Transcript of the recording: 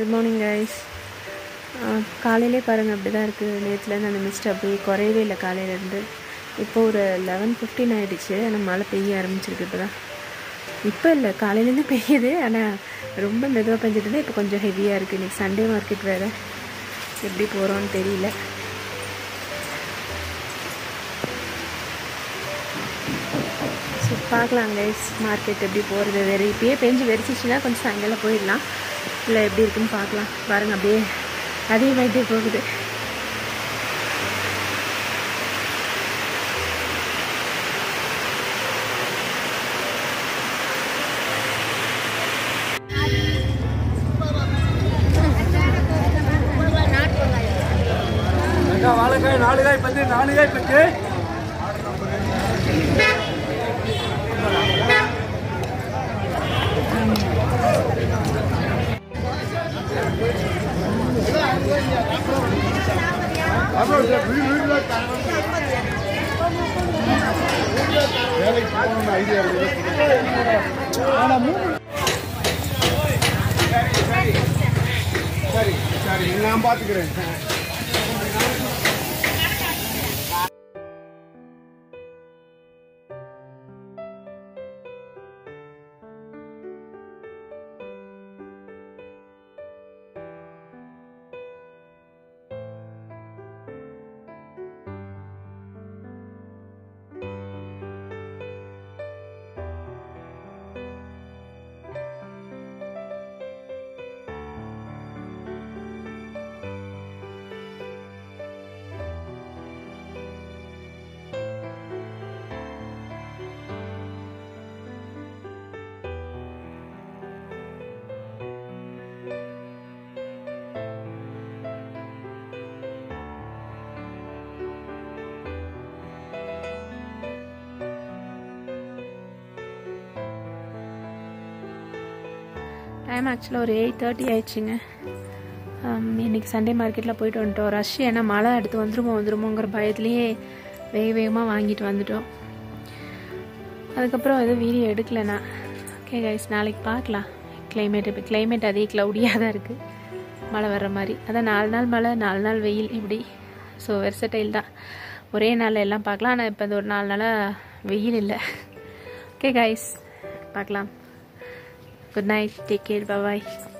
good morning guys காலையிலே பாருங்கள் அப்படி தான் இருக்குது நேற்றுலேருந்து அந்த மிஸ்ட் அப்படியே குறையவே இல்லை காலையிலேருந்து இப்போ ஒரு லெவன் ஃபிஃப்டின் ஆகிடுச்சு ஆனால் மழை பெய்ய ஆரம்பிச்சிருக்கு இப்போ தான் இப்போ இல்லை காலையிலேருந்து பெய்யுது ஆனால் ரொம்ப மெதுவாக பெஞ்சிட்டு இருந்தால் இப்போ கொஞ்சம் ஹெவியாக இருக்குது இன்றைக்கி சண்டே மார்க்கெட் வேறு எப்படி போகிறோன்னு தெரியல ஸோ பார்க்கலாம் கைஸ் மார்க்கெட் எப்படி போகிறது வெறி இப்பயே பெஞ்சு வெறிச்சிச்சுன்னா கொஞ்சம் சாயங்காலம் போயிடலாம் இல்லை எப்படி இருக்குன்னு பார்க்கலாம் பாருங்கள் அப்படியே அதிகமாகிட்டே போகுது அக்கா வாழைக்காய் நாலு காய் பத்து நாலு காய் பத்து சரி சரி நான் பார்த்துக்கிறேன் டைம் ஆக்சுவலாக ஒரு எயிட் தேர்ட்டி ஆயிடுச்சுங்க இன்றைக்கி சண்டே மார்க்கெட்டில் போயிட்டு வந்துட்டோம் ரஷ் ஏன்னா மழை அடுத்து வந்துருமோ வந்துருமோங்கிற பயத்துலேயே வேக வேகமாக வாங்கிட்டு வந்துட்டோம் அதுக்கப்புறம் எதுவும் வீடியோ எடுக்கலைண்ணா ஓகே கைஸ் நாளைக்கு பார்க்கலாம் கிளைமேட் இப்போ கிளைமேட் அதே க்ளவுடியாக தான் இருக்குது மழை வர்ற மாதிரி அதான் நாலு நாள் மழை நாலு நாள் வெயில் இப்படி ஸோ வெர்சடைல் தான் ஒரே நாளில் எல்லாம் பார்க்கலாம் ஆனால் இப்போ இந்த ஒரு நாலு நாளாக வெயில் இல்லை ஓகே கைஸ் பார்க்கலாம் குட் நைட் டேக் கேர் பாய்